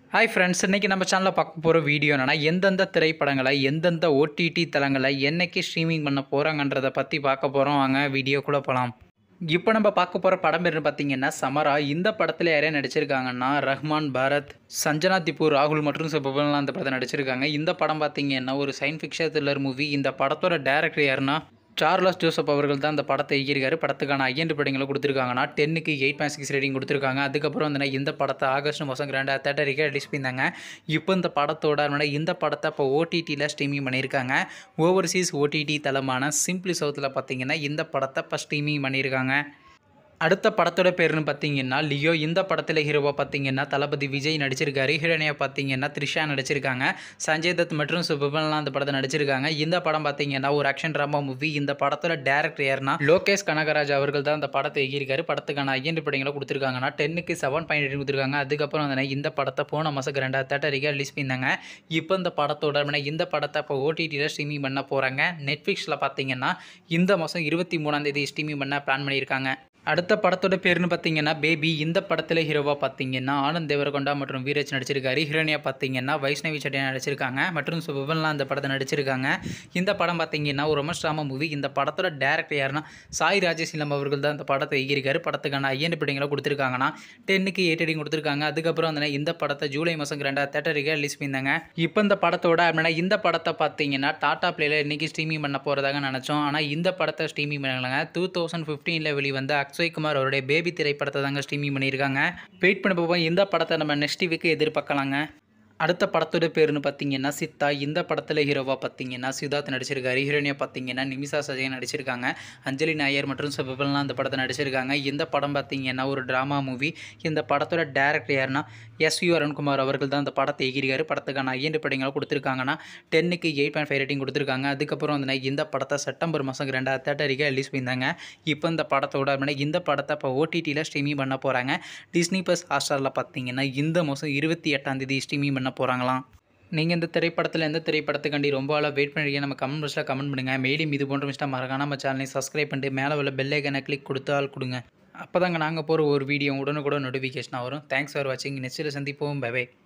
hi friends இன்றைக்கி நம்ம சேனலில் பார்க்க போகிற வீடியோ என்னென்னா எந்தெந்த திரைப்படங்களை எந்தெந்த ஓடிடி தளங்களை என்னைக்கு ஸ்ட்ரீமிங் பண்ண போகிறாங்கன்றதை பற்றி பார்க்க போகிறோம் வாங்க வீடியோக்குள்ளே போகலாம் இப்போ நம்ம பார்க்க போகிற படம் பேர் பார்த்தீங்கன்னா சமரா இந்த படத்தில் யாரையா நடிச்சிருக்காங்கன்னா ரஹ்மான் பாரத் சஞ்சனா திப்பு ராகுல் மற்றும் சிவபலாம் அந்த படத்தை நடிச்சிருக்காங்க இந்த படம் பார்த்தீங்கன்னா ஒரு சயின்ஸ் ஃபிக்ஷன் த்ரில்லர் மூவி இந்த படத்தோட டேரக்டர் யாருன்னா சார்லஸ் ஜோசப் அவர்கள் தான் அந்த படத்தை இயக்கியிருக்காரு படத்துக்கான ஐஎன்டி படங்களை கொடுத்துருக்காங்கன்னா டென்னுக்கு எயிட் பாயிண்ட் சிக்ஸ் ரேட்டிங் கொடுத்துருக்காங்க அதுக்கப்புறம் வந்து இந்த படத்தை ஆகஸ்ட் மாதம் ரெண்டாயிரத்தி தேட்டரிக்கே ரிலீஸ் பண்ணியிருந்தாங்க இப்போ இந்த படத்தோட அதனால இந்த படத்தை இப்போ ஓடிடியில் ஸ்ட்ரீமிங் பண்ணியிருக்காங்க ஓவர்சீஸ் ஓடிடி தளமான சிம்பிளி சவுத்தில் பார்த்தீங்கன்னா இந்த படத்தை இப்போ ஸ்ட்ரீமிங் பண்ணியிருக்காங்க அடுத்த படத்தோட பேருன்னு பார்த்தீங்கன்னா லியோ இந்த படத்தில் ஹீரோவாக பார்த்தீங்கன்னா தளபதி விஜய் நடிச்சிருக்காரு ஹீரோனியாக பார்த்தீங்கன்னா த்ரிஷா நடிச்சிருக்காங்க சஞ்சய் தத் மற்றும் சுபபன்லாம் அந்த படத்தை நடிச்சிருக்காங்க இந்த படம் பார்த்தீங்கன்னா ஒரு ஆக்ஷன் ட்ராமா மூவி இந்த படத்தோட டேரக்டர் யாருன்னா லோகேஷ் கனகராஜ் அவர்கள் தான் அந்த படத்தை எகியிருக்காரு படத்துக்கான ஐஎன்டி படங்களை கொடுத்துருக்காங்கன்னா டென்னுக்கு செவன் பாயிண்ட் எயிட் கொடுத்துருக்காங்க அதுக்கப்புறம் வந்து இந்த படத்தை போன மாதம் ரெண்டாயிரத்தி தேட்டரிக்கா ரிலீஸ் பண்ணியிருந்தாங்க இப்போ இந்த படத்தோட இந்த படத்தை இப்போ ஓடிடியில் ஸ்ட்ரீமிங் பண்ண போகிறாங்க நெட்ஃப்ளிக்ஸில் பார்த்தீங்கன்னா இந்த மாதம் இருபத்தி மூணாம் தேதி ஸ்ட்ரீமிங் பண்ண பிளான் பண்ணியிருக்காங்க அடுத்த படத்தோட பேருன்னு பார்த்தீங்கன்னா பேபி இந்த படத்தில் ஹீரோவாக பார்த்தீங்கன்னா ஆனந்த் தேவரகொண்டா மற்றும் வீரஜ் நடிச்சிருக்காரு ஹீரோனியாக பார்த்தீங்கன்னா வைஷ்ணவி சட்டியா நடிச்சிருக்காங்க மற்றும் சுபன்லாம் அந்த படத்தை நடிச்சிருக்காங்க இந்த படம் பார்த்தீங்கன்னா ஒரு ரொமன்ஸ் ட்ராமா மூவி இந்த படத்தோட டேரக்டர் யாருன்னா சாய் ராஜேஸ்லம் அவர்கள் தான் இந்த படத்தை எகிரிக்காரு படத்துக்கான ஐஎன் பிடிங்களை கொடுத்துருக்காங்கன்னா டென்னுக்கு எயிட் ரேட்டிங் கொடுத்துருக்காங்க அதுக்கப்புறம் வந்து இந்த படத்தை ஜூலை மாதம் ரெண்டாயிரத்தி தேட்டருக்கு ரிலீஸ் பண்ணியிருந்தாங்க இப்போ இந்த படத்தோட அப்படின்னா இந்த படத்தை பார்த்தீங்கன்னா டாடா பிளேல இன்னைக்கு ஸ்ட்ரீமிங் பண்ண போகிறதாக நினச்சோம் ஆனால் இந்த படத்தை ஸ்ட்ரீமிங் பண்ணலாங்க டூ தௌசண்ட் ஃபிஃப்டீனில் வெளிவந்த அக்ஷய் குமார் அவருடைய பேபி திரைப்படத்தை தாங்க ஸ்ட்ரீமிங் பண்ணியிருக்காங்க வெயிட் பண்ண போவோம் இந்த படத்தை நம்ம நெக்ஸ்ட் வீக்கு எதிர்பார்க்கலாங்க அடுத்த படத்தோட பேருன்னு பார்த்தீங்கன்னா சித்தா இந்த படத்தில் ஹீரோவாக பார்த்தீங்கன்னா சித்தார்த் நடிச்சிருக்காரு ஹீரோனியாக பார்த்தீங்கன்னா நிமிஷா சஜய் நடிச்சிருக்காங்க அஞ்சலி நாயர் மற்றும் சிவபல்லாம் அந்த படத்தை நடிச்சிருக்காங்க இந்த படம் பார்த்தீங்கன்னா ஒரு ட்ராமா மூவி இந்த படத்தோட டேரக்டர் யாருன்னா எஸ் யு அருண்குமார் அவர்கள் தான் அந்த படத்தை எகிரிக்காரு படத்துக்கான ஐஎன்டி படங்களை கொடுத்துருக்காங்கன்னா டென்னுக்கு எயிட் பாயிண்ட் ஃபைவ் ரேட்டிங் கொடுத்துருக்காங்க அதுக்கப்புறம் வந்து இந்த படத்தை செப்டம்பர் மாதம் ரெண்டாயிரத்தி தேட்டரிக்கா ரிலீஸ் பண்ணியிருந்தாங்க இப்போ இந்த படத்தோட இந்த படத்தை இப்போ ஓடிடியில் ஸ்ட்ரீமிங் பண்ண போகிறாங்க டிஸ்னி ப்ளஸ் ஹாட்ஸ்டாரில் பார்த்தீங்கன்னா இந்த மாதம் இருபத்தி எட்டாம் தேதி ஸ்ட்ரீமிங் பண்ண போகிறாங்களாம் நீங்கள் இந்த திரைப்படத்தில் எந்த திரைப்படத்துக்காண்டி ரொம்ப ஆளாக வெயிட் பண்ணிருக்கீங்க நம்ம கமெண்ட் பாக்ஸில் கமெண்ட் பண்ணுங்கள் மேலும் இது போன்ற விஷயம் மறக்காம நம்ம சேனலை சப்ஸ்கிரைப் பண்ணிட்டு மேலே உள்ள பெல் ஐக்கனை கிளிக் கொடுத்தால் கொடுங்க அப்போ தாங்க நாங்கள் போகிற ஒரு வீடியோ உடனுக்குடன் நோட்டிஃபிகேஷனாக வரும் தேங்க்ஸ் ஃபார் வாட்சிங் நெக்ஸ்ட்டில் சந்திப்போம் பை